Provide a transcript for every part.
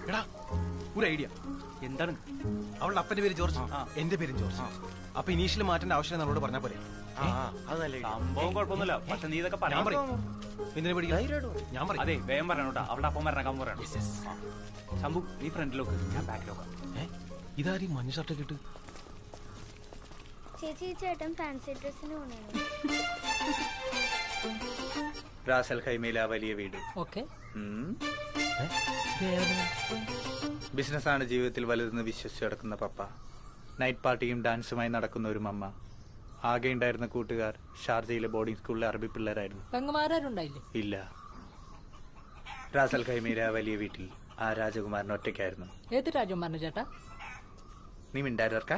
എടാ ഒരു ഐഡിയ എന്താണ് അവളുടെ അപ്പന്റെ പേര് ജോർജ് എന്റെ പേരും ജോർജ് അപ്പൊ ഇനീഷ്യൽ മാറ്റേണ്ട ആവശ്യം നമ്മളോട് പറഞ്ഞാൽ പോരെ സംഭവം കുഴപ്പമൊന്നുമില്ല പക്ഷെ നീ ഇതൊക്കെ ഞാൻ പറയാം പറയും എന്തിനെ പഠിക്കാം ഞാൻ പറയും അതെ വേഗം പറയണം കേട്ടോ അവളുടെ അപ്പം വരണം പറയണം ആ. ശംഭു നീ ഫ്രണ്ടിലോക്ക് ഞാൻ ബാക്കിലോക്കാം ഏ ഇതാരീ മഞ്ഞ ഷർട്ട് ഇട്ട് ചേച്ചി ഈ ചേട്ടൻ ഫാൻസി ഡ്രസ്സിന് പോണേ റാസൽ ഖൈമയിലെ ആ വലിയ വീട് ഓക്കെ ഉം. ബിസിനസ്സാണ് ജീവിതത്തിൽ വലുതെന്ന് വിശ്വസിച്ച് നടക്കുന്ന പപ്പ നൈറ്റ് പാർട്ടിയും ഡാൻസുമായി നടക്കുന്ന ഒരു മമ്മ ആകെ ഉണ്ടായിരുന്ന കൂട്ടുകാർ ഷാർജയിലെ ബോർഡിംഗ് സ്കൂളിലെ അറബി പിള്ളേരായിരുന്നു പെങ്ങന്മാരുണ്ടായില്ലേ ഇല്ല റാസൽ ഖൈമയിലെ ആ വലിയ വീട്ടിൽ ആ രാജകുമാരൻ ഒറ്റയ്ക്കായിരുന്നു ഏത് രാജകുമാരന് ചേട്ടാ നീ മിണ്ടായിരുക്ക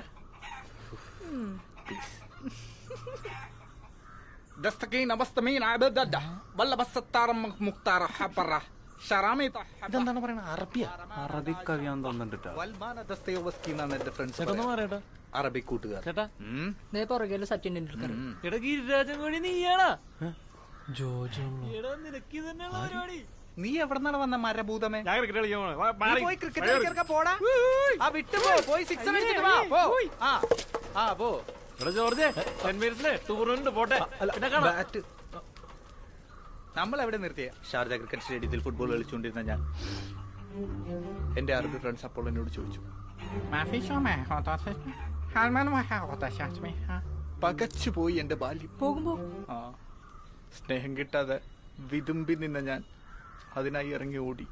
دستقين أبستمين عبددة بل بس التار مختار حبرة شرامي ഇതെന്താണ് പറയുന്നത് അറബിയ അറബി കവിയാന്ന് തോന്നുന്നുണ്ട് എന്നാണ് എന്റെ ഫ്രണ്ട്സ് ചേട്ടൊന്ന് പറയട്ടാ അറബി കൂട്ടുകാർ ചേട്ടാ ഉം. ദേ പുറകെ സച്ചിൻ ടെണ്ടുൽക്കർ എടാ ഗിരിരാജൻ കോഴി നീയാണാ ജോജോ എടാ നിനക്ക് തന്നെയുള്ള പരിപാടി നീ എവിടെന്നാണ് വന്ന മരഭൂതമേ ഞാൻ ക്രിക്കറ്റ് കളിക്കാൻ പോണേ. വാ, നീ മാറി. പോയി ക്രിക്കറ്റ് കളിക്കാൻ പോടാ ആ വിട്ടു പോ പോയി സിക്സ് അടിച്ചിട്ട് വാ പോ ആ ആ പോ എടാ ജോർജ് സെന്റ് മേരീസിലെ ടൂർണമെന്റ് പോട്ടെ പിന്നെ കാണാം ബാറ്റ് നമ്മൾ എവിടെ നിർത്തിയ ഷാർജ ക്രിക്കറ്റ് സ്റ്റേഡിയത്തിൽ ഫുട്ബോൾ കളിച്ചുകൊണ്ടിരുന്ന ഞാൻ എന്റെ അറബി ഫ്രണ്ട്സ് അപ്പോൾ എന്നോട് ചോദിച്ചു ما في شو ما هذا هل من ما هذا شاسمي ها പകച്ചു പോയി എന്റെ ബാല്യം പോകുമ്പോ ആ സ്നേഹം കിട്ടാതെ വിതുമ്പി നിന്ന ഞാൻ അതിനായി ഇറങ്ങി ഓടി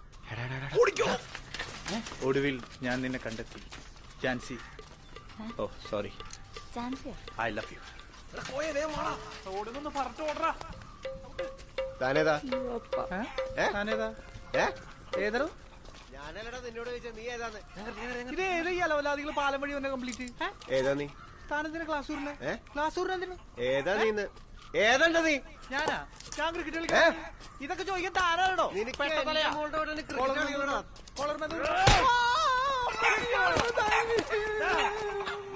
ഒടുവിൽ ഞാൻ നിന്നെ കണ്ടെത്തി ജാൻസി ഓ സോറി ചാൻസിയാ ഐ ലവ് യു ഓടുന്നൊന്ന് പറഞ്ഞു ഓടറാ താനേതാ ഞാനേതാ ഏ ഏതോ ഞാനല്ലടാ നിന്നോട് ചോദിച്ചത് നീ ഏതാന്ന് ഇത് ഏത് ഈ അലവലാദികൾ പാലം വഴി വന്നെ കംപ്ലീറ്റ് ഏതാ നീ താനെന്തിനാ ക്ലാസ് ഊരിനെ ഏ? ക്ലാസ് ഊരിനെ എന്തിനു ഏതാ നീ ഇന്ന് ഏതാണ്ട നീ ഞാനാ ഞാൻ ക്രിക്കറ്റ് കളിക്കാൻ ഇതൊക്കെ ചോദിക്കാൻ താരാണോ നിനക്ക് എന്റെ മോളുടെ കൂടെ ഒന്ന് cricket കളിക്കണോടാ. കോളർ